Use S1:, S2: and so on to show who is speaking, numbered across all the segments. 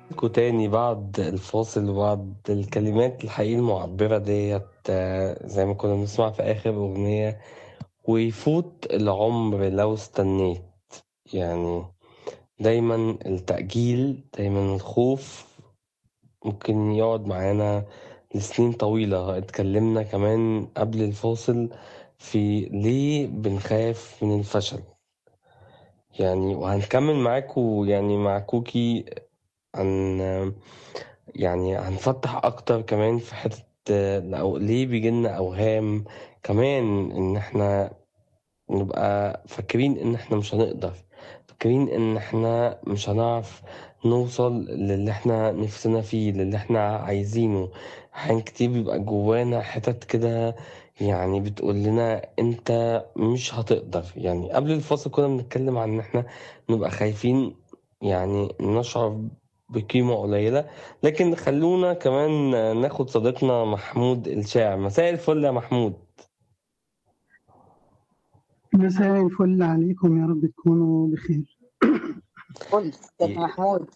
S1: لكم تاني بعد الفاصل وبعد الكلمات الحقيقية المعبرة ديت آه، زي ما كنا بنسمع في آخر أغنية ويفوت العمر لو استنيت يعني دايما التأجيل دايما الخوف ممكن يقعد معانا لسنين طويلة اتكلمنا كمان قبل الفاصل في ليه بنخاف من الفشل يعني وهنكمل معاكو يعني مع كوكي عن يعني هنفتح أكتر كمان في حتة لو ليه بيجيلنا أوهام كمان إن إحنا نبقى فاكرين إن إحنا مش هنقدر فاكرين إن إحنا مش هنعرف نوصل للي إحنا نفسنا فيه للي إحنا عايزينه أحيان كتير بيبقى جوانا حتت كده يعني بتقول لنا أنت مش هتقدر يعني قبل الفاصل كنا بنتكلم عن إن إحنا نبقى خايفين يعني نشعر بقيمة قليلة لكن خلونا كمان ناخد صديقنا محمود الشاعر مساء الفل يا محمود
S2: مساء الفل عليكم يا رب تكونوا بخير
S3: فل يا محمود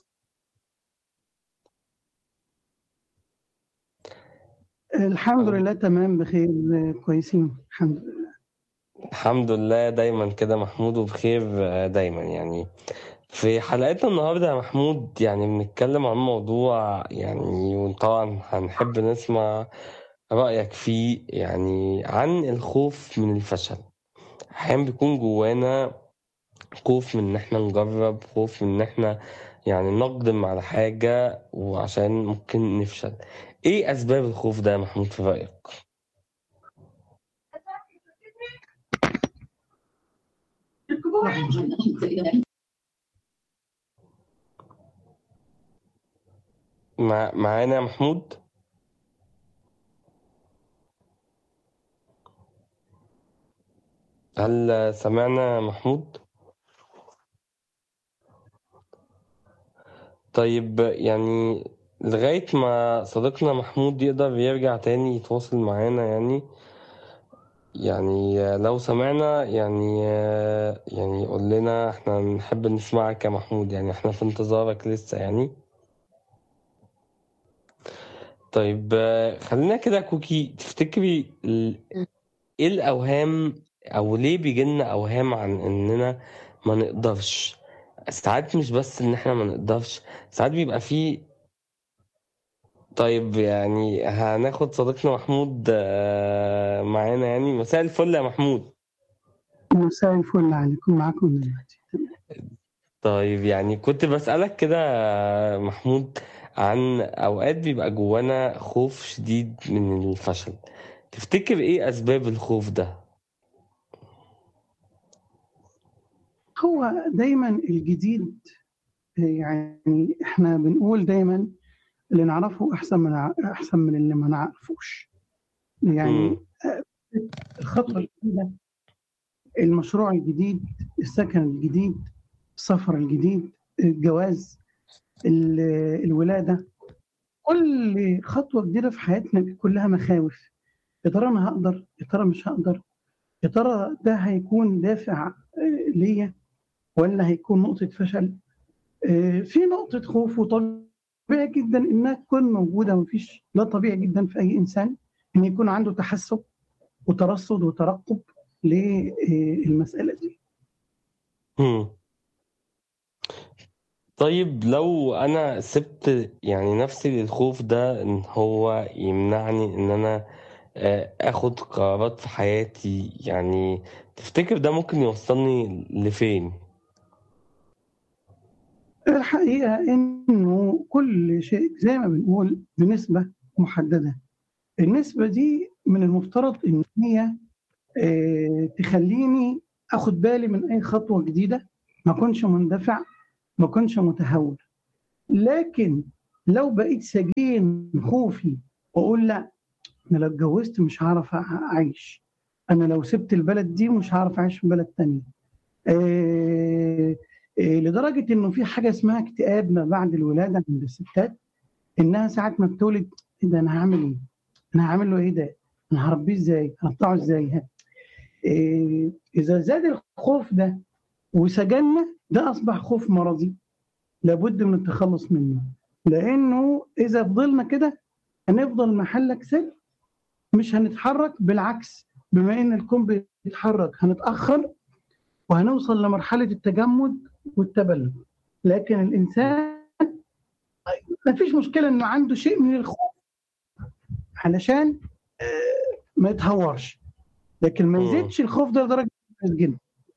S2: الحمد لله تمام بخير كويسين الحمد لله
S1: الحمد لله دايما كده محمود وبخير دايما يعني في حلقتنا النهاردة يا محمود يعني بنتكلم عن موضوع يعني وطبعا هنحب نسمع رأيك فيه يعني عن الخوف من الفشل أحيانا بيكون جوانا خوف من إن احنا نجرب خوف من إن احنا يعني نقدم على حاجة وعشان ممكن نفشل ايه أسباب الخوف ده يا محمود في رأيك؟ مع... معانا يا محمود هل سمعنا محمود طيب يعني لغاية ما صديقنا محمود يقدر يرجع تاني يتواصل معانا يعني يعني لو سمعنا يعني يعني قول لنا احنا نحب نسمعك يا محمود يعني احنا في انتظارك لسه يعني طيب آه، خلينا كده كوكي تفتكري ال- ايه الأوهام أو ليه بيجيلنا أوهام عن إننا ما نقدرش ساعات مش بس إن إحنا ما نقدرش ساعات بيبقى فيه طيب يعني هناخد صديقنا محمود آه، معانا يعني مساء الفل يا محمود
S2: مساء الفل عليكم معكم دلوقتي
S1: طيب يعني كنت بسألك كده آه، محمود عن أوقات بيبقى جوانا خوف شديد من الفشل تفتكر إيه أسباب الخوف ده؟
S2: هو دايما الجديد يعني احنا بنقول دايما اللي نعرفه احسن من احسن من اللي ما نعرفوش يعني
S1: مم.
S2: الخطوه الجديده المشروع الجديد السكن الجديد السفر الجديد الجواز ال- الولاده كل خطوه جديده في حياتنا كلها مخاوف يا ترى انا هقدر يا ترى مش هقدر يا ترى ده هيكون دافع آه، ليا ولا هيكون نقطه فشل آه، في نقطه خوف وطبيعي جدا انها تكون موجوده مفيش ده طبيعي جدا في اي انسان ان يكون عنده تحسب وترصد وترقب للمساله دي
S1: مم. طيب لو أنا سبت يعني نفسي للخوف ده إن هو يمنعني إن أنا آه، آخد قرارات في حياتي يعني تفتكر ده ممكن يوصلني لفين؟
S2: الحقيقه انه كل شيء زي ما بنقول بنسبه محدده النسبه دي من المفترض ان هي آه، تخليني اخد بالي من اي خطوه جديده ما اكونش مندفع ما اكونش متهور لكن لو بقيت سجين خوفي واقول لا انا لو اتجوزت مش هعرف أع- اعيش انا لو سبت البلد دي مش هعرف اعيش في بلد تانية آه، آه، لدرجه انه في حاجه اسمها اكتئاب ما بعد الولاده عند الستات انها ساعه ما بتولد إيه ده انا هعمل ايه؟ انا هعمل له ايه ده؟ انا هربيه ازاي؟ هقطعه ازاي؟ إيه، اذا زاد الخوف ده وسجننا ده اصبح خوف مرضي لابد من التخلص منه لانه اذا فضلنا كده هنفضل محلك سر مش هنتحرك بالعكس بما ان الكون بيتحرك هنتاخر وهنوصل لمرحله التجمد والتبلد لكن الانسان ما فيش مشكله انه عنده شيء من الخوف علشان آه، ما يتهورش لكن ما
S1: مم.
S2: يزيدش الخوف ده لدرجه جدا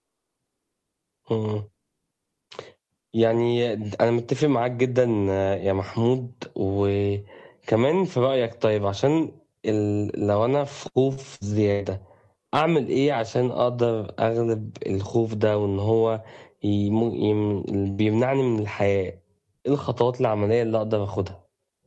S1: مم. يعني أنا متفق معاك جدا يا محمود وكمان في رأيك طيب عشان ال... لو أنا في خوف زيادة أعمل إيه عشان أقدر أغلب الخوف ده وإن هو يم... يم... بيمنعني من الحياة إيه الخطوات العملية اللي أقدر أخدها؟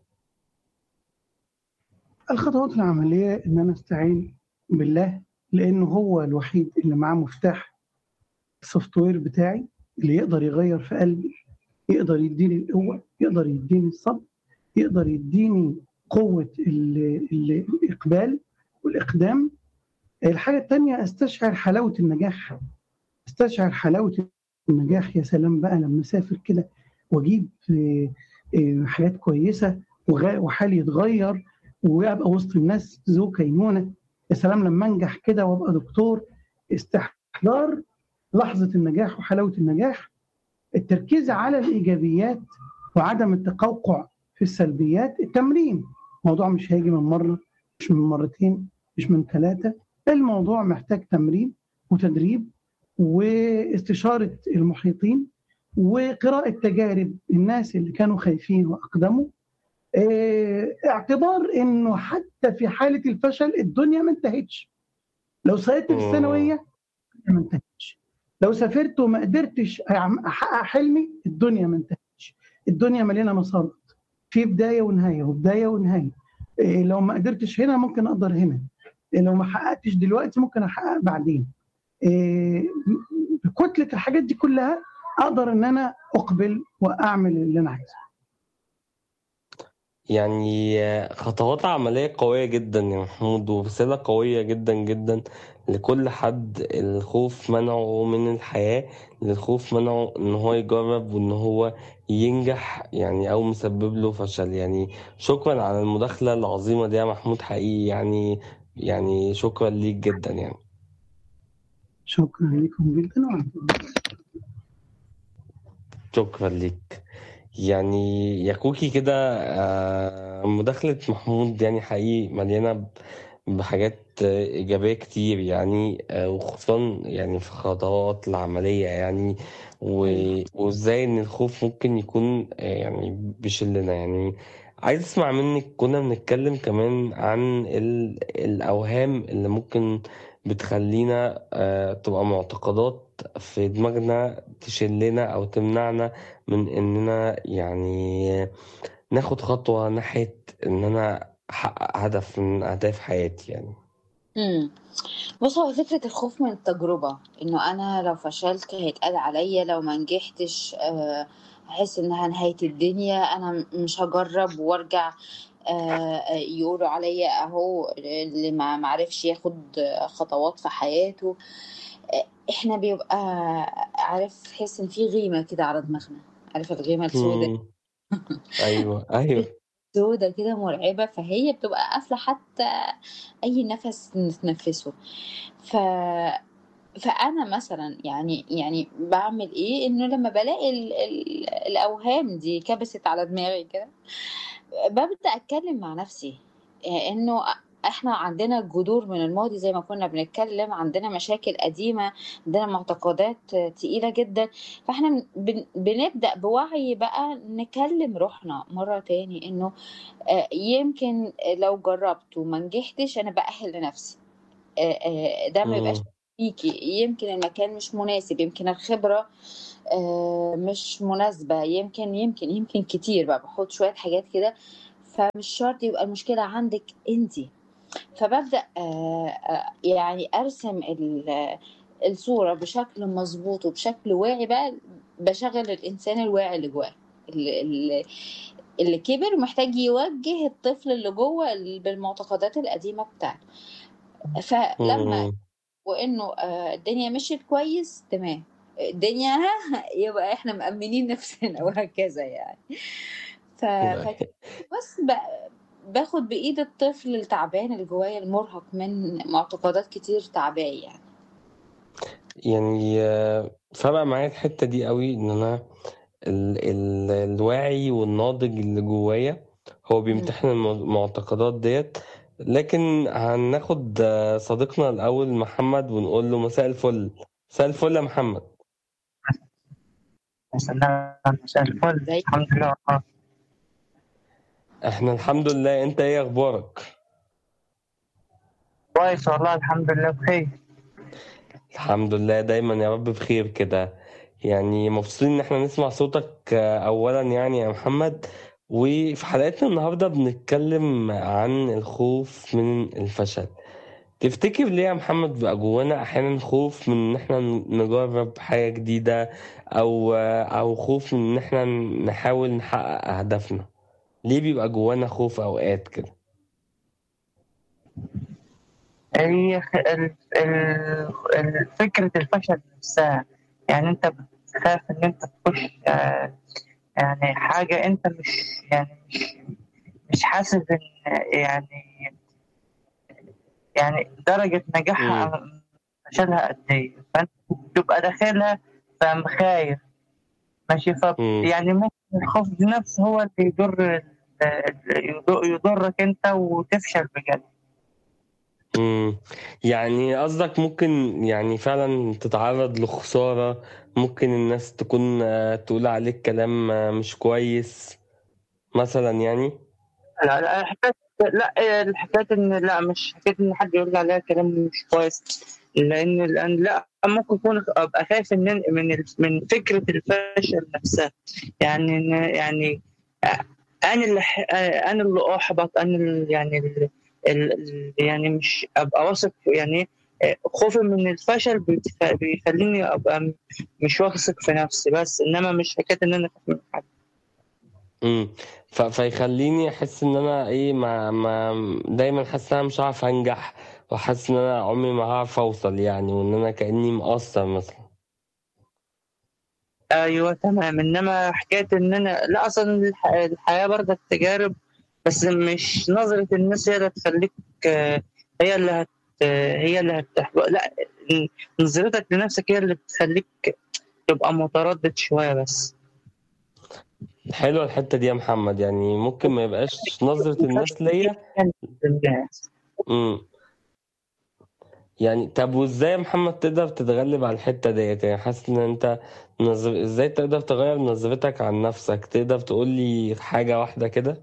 S2: الخطوات العمليه ان انا استعين بالله لانه هو الوحيد اللي معاه مفتاح السوفت وير بتاعي اللي يقدر يغير في قلبي يقدر يديني القوه يقدر يديني الصبر يقدر يديني قوه ال- ال- الاقبال والاقدام الحاجه الثانيه استشعر حلاوه النجاح استشعر حلاوه النجاح يا سلام بقى لما اسافر كده واجيب آه، آه، حاجات كويسه وغا- وحالي يتغير وابقى وسط الناس ذو كينونه يا سلام لما انجح كده وابقى دكتور استحضار لحظه النجاح وحلاوه النجاح التركيز على الايجابيات وعدم التقوقع في السلبيات التمرين الموضوع مش هيجي من مره مش من مرتين مش من ثلاثه الموضوع محتاج تمرين وتدريب واستشاره المحيطين وقراءه تجارب الناس اللي كانوا خايفين واقدموا آه، اعتبار انه حتى في حاله الفشل الدنيا ما انتهتش لو سقطت في
S1: مم.
S2: الثانويه الدنيا ما انتهتش لو سافرت وما قدرتش أعم- احقق حلمي الدنيا ما انتهتش الدنيا مليانه مسارات في بدايه ونهايه وبدايه ونهايه إيه لو ما قدرتش هنا ممكن اقدر هنا إيه لو ما حققتش دلوقتي ممكن احقق بعدين إيه بكتله الحاجات دي كلها اقدر ان انا اقبل واعمل اللي انا عايزه
S1: يعني خطوات عملية قوية جدا يا محمود ورسالة قوية جدا جدا لكل حد الخوف منعه من الحياة الخوف منعه ان هو يجرب وان هو ينجح يعني او مسبب له فشل يعني شكرا على المداخلة العظيمة دي يا محمود حقيقي يعني يعني شكرا ليك جدا يعني
S2: شكرا لكم جدا وعلى
S1: شكرا ليك يعني يا كوكي كده آه، مداخلة محمود يعني حقيقي مليانة ب- بحاجات آه، إيجابية كتير يعني آه، وخصوصا يعني في الخطوات العملية يعني و- وإزاي إن الخوف ممكن يكون آه، يعني بيشلنا يعني عايز أسمع منك كنا بنتكلم كمان عن ال- الأوهام اللي ممكن بتخلينا آه، تبقى معتقدات في دماغنا تشلنا أو تمنعنا من اننا يعني ناخد خطوة ناحية ان انا احقق هدف من اهداف حياتي يعني
S3: امم بص هو فكرة الخوف من التجربة انه انا لو فشلت هيتقال عليا لو ما نجحتش آه، هحس انها نهاية الدنيا انا مش هجرب وارجع آه، يقولوا عليا اهو اللي ما معرفش ياخد خطوات في حياته آه، احنا بيبقى عارف تحس ان في غيمة كده على دماغنا عارف الغيمة السوداء
S1: مم. ايوه ايوه
S3: سودة كده مرعبة فهي بتبقى قافلة حتى أي نفس نتنفسه ف فأنا مثلا يعني يعني بعمل إيه إنه لما بلاقي ال... ال... الأوهام دي كبست على دماغي كده ببدأ أتكلم مع نفسي يعني إنه احنا عندنا جذور من الماضي زي ما كنا بنتكلم عندنا مشاكل قديمة عندنا معتقدات تقيلة جدا فاحنا بن- بنبدأ بوعي بقى نكلم روحنا مرة تاني انه آه، يمكن لو جربت وما نجحتش انا بأهل لنفسي آه، آه، ده ما يبقاش
S1: مم.
S3: فيكي يمكن المكان مش مناسب يمكن الخبرة آه، مش مناسبة يمكن يمكن يمكن كتير بقى بحط شوية حاجات كده فمش شرط يبقى المشكلة عندك انتي فببدأ آه، آه، يعني أرسم ال- الصورة بشكل مظبوط وبشكل واعي بقى بشغل الإنسان الواعي اللي جواه اللي, اللي اللي كبر ومحتاج يوجه الطفل اللي جوه ال- بالمعتقدات القديمة بتاعته فلما
S1: مم.
S3: وإنه آه، الدنيا مشيت كويس تمام الدنيا ها يبقى احنا مأمنين نفسنا وهكذا يعني ف... ف... بس ب... باخد بإيد الطفل التعبان اللي جوايا المرهق من معتقدات كتير تعباه يعني
S1: يعني آه، فرق معايا الحتة دي قوي ان انا ال ال الواعي والناضج اللي جوايا هو
S3: مم.
S1: بيمتحن الم- المعتقدات ديت لكن هناخد آه، صديقنا الأول محمد ونقول له مساء الفل مساء الفل يا محمد
S4: مساء مساء الفل
S3: ازيك
S4: الحمد لله والله.
S1: احنا الحمد لله انت ايه اخبارك
S4: كويس والله الحمد لله بخير
S1: الحمد لله دايما يا رب بخير كده يعني مبسوطين ان احنا نسمع صوتك آه، اولا يعني يا محمد وفي حلقتنا النهارده بنتكلم عن الخوف من الفشل تفتكر ليه يا محمد بيبقى جوانا احيانا خوف من ان احنا نجرب حاجة جديدة او او خوف من ان احنا نحاول نحقق اهدافنا ليه بيبقى جوانا خوف اوقات كده
S4: هي خ- ال- ال- ال- فكرة الفشل نفسها يعني انت بتخاف ان انت تخش آه، يعني حاجة انت مش يعني مش مش حاسس ان يعني يعني درجة نجاحها
S1: مم.
S4: أو فشلها قد ايه فانت تبقى داخلها فمخايف ماشي ف
S1: مم.
S4: يعني ممكن الخوف نفسه هو اللي يضر يضر- يضرك انت وتفشل بجد
S1: مم. يعني قصدك ممكن يعني فعلا تتعرض لخسارة ممكن الناس تكون آه، تقول عليك كلام آه، مش كويس مثلا يعني
S4: لا لا حكاية لا الحكاية ان لا مش حكاية ان حد يقول لي عليها كلام مش كويس لان لان لا ممكن اكون ابقى خايف من من ال- من فكرة الفشل نفسها يعني إن- يعني انا اللي ح- انا اللي احبط انا اللي يعني ال ال يعني مش ابقى واثق يعني خوفي من الفشل بيتخ- بيخليني ابقى م- مش واثق في نفسي بس انما مش حكايه ان انا خايف من حد
S1: امم ف... فيخليني احس ان انا ايه ما ما دايما حاسس ان انا مش هعرف انجح وحاسس ان انا عمري ما هعرف اوصل يعني وان انا كاني مقصر مثلا
S4: ايوه تمام انما حكايه ان انا لا اصلا الح- الحياه برضه تجارب بس مش نظره الناس هي اللي تخليك آه، هي اللي هت آه، هي اللي هتحبط لا نظرتك لنفسك هي اللي بتخليك تبقى متردد شويه بس
S1: حلوه الحته دي يا محمد يعني ممكن ما يبقاش نظره الناس ليا امم يعني طب وازاي يا محمد تقدر تتغلب على الحته ديت يعني حاسس ان انت نظر... ازاي تقدر تغير نظرتك عن نفسك تقدر تقول لي حاجه واحده كده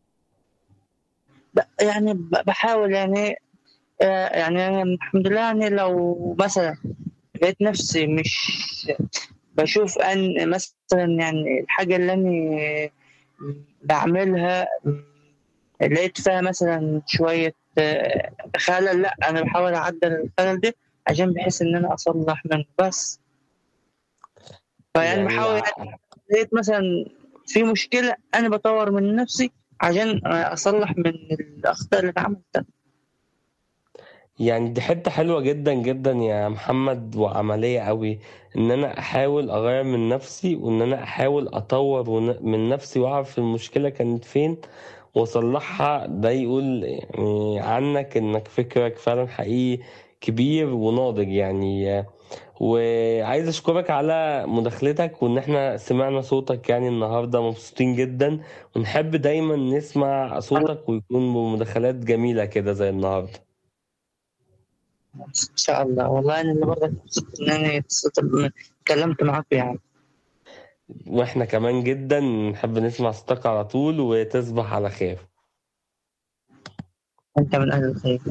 S4: ب- يعني ب- بحاول يعني آه، يعني أنا الحمد لله يعني لو مثلا لقيت نفسي مش بشوف ان مثلا يعني الحاجه اللي انا بعملها لقيت فيها مثلا شويه آه، خلل لا انا بحاول اعدل الخلل ده عشان بحيث ان انا اصلح منه بس فيعني
S1: يعني
S4: بحاول يعني لقيت مثلا في مشكله انا بطور من نفسي عشان اصلح من الاخطاء اللي أنا عملتها
S1: يعني دي حتة حلوة جدا جدا يا محمد وعملية قوي ان انا احاول اغير من نفسي وان انا احاول اطور ون- من نفسي واعرف المشكلة كانت فين واصلحها ده يقول يعني عنك انك فكرك فعلا حقيقي كبير وناضج يعني وعايز اشكرك على مداخلتك وان احنا سمعنا صوتك يعني النهارده مبسوطين جدا ونحب دايما نسمع صوتك ويكون بمداخلات جميلة كده زي النهارده
S4: ان شاء الله والله انا اللي برضه مبسوط ان انا اتصلت- اتكلمت معاك يعني
S1: واحنا كمان جدا نحب نسمع صوتك على طول وتصبح على خير
S4: انت من اهل الخير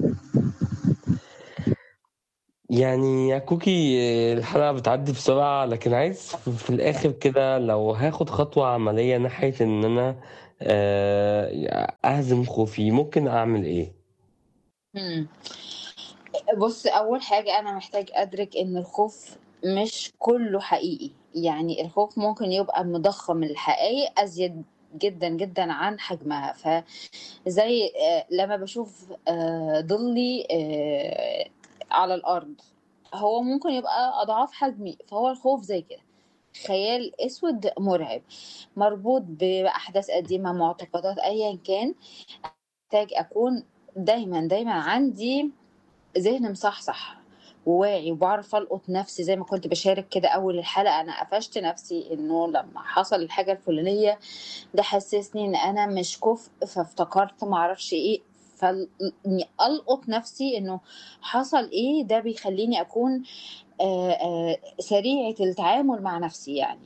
S1: يعني يا كوكي الحلقة بتعدي بسرعة لكن عايز في الآخر كده لو هاخد خطوة عملية ناحية إن أنا آه، أهزم خوفي ممكن أعمل إيه؟
S3: مم. بص اول حاجه انا محتاج ادرك ان الخوف مش كله حقيقي يعني الخوف ممكن يبقى مضخم الحقائق ازيد جدا جدا عن حجمها فزي آه، لما بشوف آه، ظلي آه، على الارض هو ممكن يبقى اضعاف حجمي فهو الخوف زي كده خيال اسود مرعب مربوط باحداث قديمه معتقدات ايا كان محتاج اكون دايما دايما عندي ذهن مصحصح وواعي وبعرف القط نفسي زي ما كنت بشارك كده اول الحلقه انا قفشت نفسي انه لما حصل الحاجه الفلانيه ده حسسني ان انا مش كفء فافتكرت معرفش ايه فاني القط نفسي انه حصل ايه ده بيخليني اكون آه، آه، سريعة التعامل مع نفسي يعني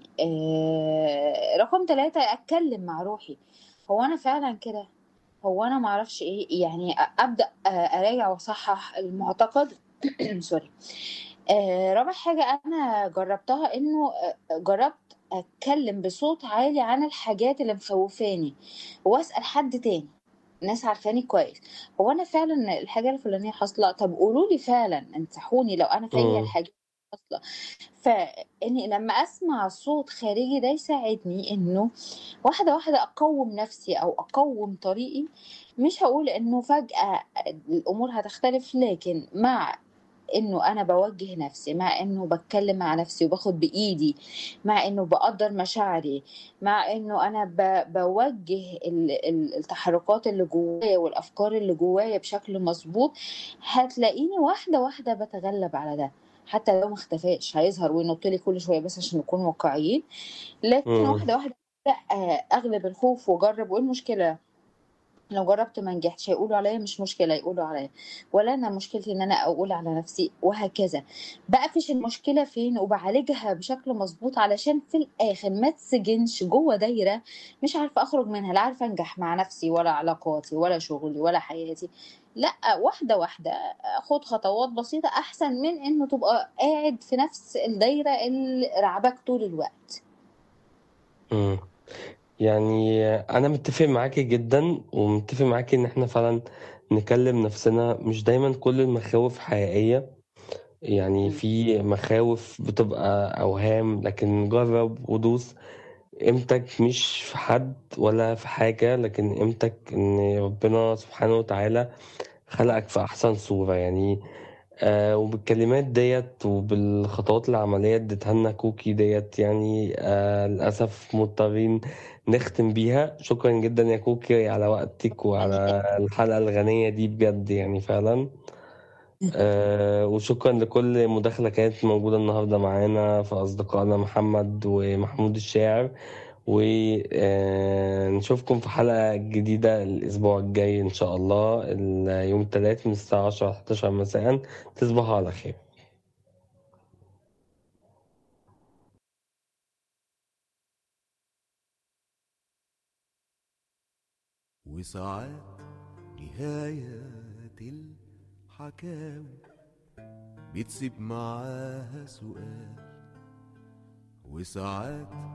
S3: آه، رقم ثلاثة أتكلم مع روحي هو أنا فعلا كده هو أنا معرفش إيه يعني أبدأ آه، أراجع وأصحح المعتقد سوري آه، رابع حاجة أنا جربتها إنه آه، جربت أتكلم بصوت عالي عن الحاجات اللي مخوفاني وأسأل حد تاني ناس عارفاني كويس هو أنا فعلا الحاجة الفلانية حاصلة طب قولوا لي فعلا انصحوني لو أنا فيا
S1: مم.
S3: الحاجة دي حاصلة فإني لما أسمع صوت خارجي ده يساعدني إنه واحدة واحدة أقوم نفسي أو أقوم طريقي مش هقول إنه فجأة الأمور هتختلف لكن مع انه انا بوجه نفسي مع انه بتكلم مع نفسي وباخد بايدي مع انه بقدر مشاعري مع انه انا ب- بوجه ال- ال- التحركات اللي جوايا والافكار اللي جوايا بشكل مظبوط هتلاقيني واحده واحده بتغلب على ده حتى لو ما اختفاش هيظهر وينط لي كل شويه بس عشان نكون واقعيين لكن
S1: مم.
S3: واحده واحده أبدأ، آه، اغلب الخوف واجرب وايه المشكله لو جربت ما نجحتش هيقولوا عليا مش مشكله يقولوا عليا ولا انا مشكلتي ان انا اقول على نفسي وهكذا بقفش المشكله فين وبعالجها بشكل مظبوط علشان في الاخر ما تسجنش جوه دايره مش عارفه اخرج منها لا عارفه انجح مع نفسي ولا علاقاتي ولا شغلي ولا حياتي لا واحده واحده خد خطوات بسيطه احسن من انه تبقى قاعد في نفس الدايره اللي رعبك طول الوقت
S1: مم. يعني انا متفق معاكي جدا ومتفق معاكي ان احنا فعلا نكلم نفسنا مش دايما كل المخاوف حقيقية يعني
S3: مم.
S1: في مخاوف بتبقى اوهام لكن جرب ودوس قيمتك مش في حد ولا في حاجة لكن قيمتك ان ربنا سبحانه وتعالى خلقك في احسن صورة يعني آه وبالكلمات ديت وبالخطوات العملية اديتها لنا كوكي ديت يعني آه للأسف مضطرين نختم بيها شكرا جدا يا كوكي على وقتك وعلى الحلقة الغنية دي بجد يعني فعلا آه وشكرا لكل مداخلة كانت موجودة النهاردة معانا في أصدقائنا محمد ومحمود الشاعر ونشوفكم في حلقة جديدة الأسبوع الجاي إن شاء الله ال- يوم الثلاث من الساعة 10 11 مساء تصبحوا على خير
S5: وساعات نهاية الحكاوي بتسيب معاها سؤال وساعات